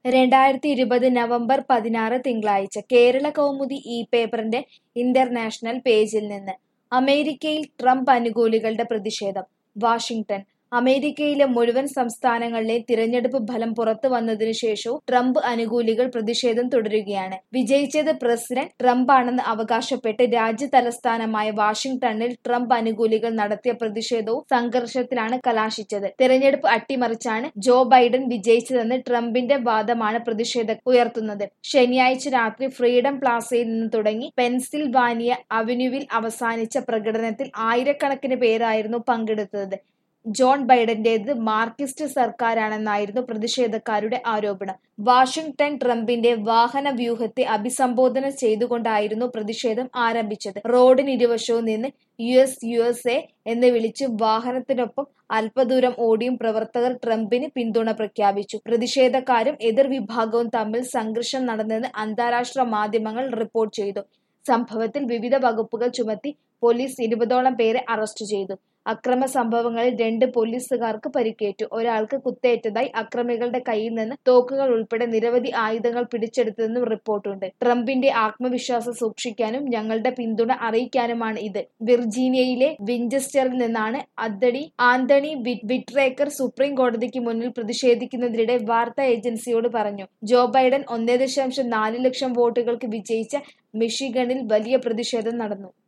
രണ്ടായിരത്തി ഇരുപത് നവംബർ പതിനാറ് തിങ്കളാഴ്ച കേരള കൗമുദി ഈ പേപ്പറിന്റെ ഇന്റർനാഷണൽ പേജിൽ നിന്ന് അമേരിക്കയിൽ ട്രംപ് അനുകൂലികളുടെ പ്രതിഷേധം വാഷിംഗ്ടൺ അമേരിക്കയിലെ മുഴുവൻ സംസ്ഥാനങ്ങളിലെയും തിരഞ്ഞെടുപ്പ് ഫലം പുറത്തു വന്നതിനു ശേഷവും ട്രംപ് അനുകൂലികൾ പ്രതിഷേധം തുടരുകയാണ് വിജയിച്ചത് പ്രസിഡന്റ് ട്രംപ് ആണെന്ന് അവകാശപ്പെട്ട് രാജ്യ തലസ്ഥാനമായ വാഷിംഗ്ടണിൽ ട്രംപ് അനുകൂലികൾ നടത്തിയ പ്രതിഷേധവും സംഘർഷത്തിലാണ് കലാശിച്ചത് തിരഞ്ഞെടുപ്പ് അട്ടിമറിച്ചാണ് ജോ ബൈഡൻ വിജയിച്ചതെന്ന് ട്രംപിന്റെ വാദമാണ് പ്രതിഷേധം ഉയർത്തുന്നത് ശനിയാഴ്ച രാത്രി ഫ്രീഡം പ്ലാസയിൽ നിന്ന് തുടങ്ങി പെൻസിൽവാനിയ അവന്യൂവിൽ അവസാനിച്ച പ്രകടനത്തിൽ ആയിരക്കണക്കിന് പേരായിരുന്നു പങ്കെടുത്തത് ജോൺ ബൈഡന്റേത് മാർക്സിസ്റ്റ് സർക്കാരാണെന്നായിരുന്നു പ്രതിഷേധക്കാരുടെ ആരോപണം വാഷിംഗ്ടൺ ട്രംപിന്റെ വാഹന വ്യൂഹത്തെ അഭിസംബോധന ചെയ്തുകൊണ്ടായിരുന്നു പ്രതിഷേധം ആരംഭിച്ചത് റോഡിന് ഇരുവശവും നിന്ന് U S U S A എന്ന് വിളിച്ച് വാഹനത്തിനൊപ്പം അല്പദൂരം ഓടിയും പ്രവർത്തകർ ട്രംപിന് പിന്തുണ പ്രഖ്യാപിച്ചു പ്രതിഷേധക്കാരും എതിർ വിഭാഗവും തമ്മിൽ സംഘർഷം നടന്നെന്ന് അന്താരാഷ്ട്ര മാധ്യമങ്ങൾ റിപ്പോർട്ട് ചെയ്തു സംഭവത്തിൽ വിവിധ വകുപ്പുകൾ ചുമത്തി പോലീസ് ഇരുപതോളം പേരെ അറസ്റ്റ് ചെയ്തു അക്രമ സംഭവങ്ങളിൽ രണ്ട് പോലീസുകാർക്ക് പരിക്കേറ്റു ഒരാൾക്ക് കുത്തേറ്റതായി അക്രമികളുടെ കയ്യിൽ നിന്ന് തോക്കുകൾ ഉൾപ്പെടെ നിരവധി ആയുധങ്ങൾ പിടിച്ചെടുത്തതെന്നും റിപ്പോർട്ടുണ്ട് ട്രംപിന്റെ ആത്മവിശ്വാസം സൂക്ഷിക്കാനും ഞങ്ങളുടെ പിന്തുണ അറിയിക്കാനുമാണ് ഇത് വിർജീനിയയിലെ വിഞ്ചസ്റ്ററിൽ നിന്നാണ് അദ്ദണി ആന്റണി വിട്രേക്കർ സുപ്രീം കോടതിക്ക് മുന്നിൽ പ്രതിഷേധിക്കുന്നതിനിടെ വാർത്താ ഏജൻസിയോട് പറഞ്ഞു ജോ ബൈഡൻ ഒന്നേ ദശാംശം നാല് ലക്ഷം വോട്ടുകൾക്ക് വിജയിച്ച മിഷിഗണിൽ വലിയ പ്രതിഷേധം നടന്നു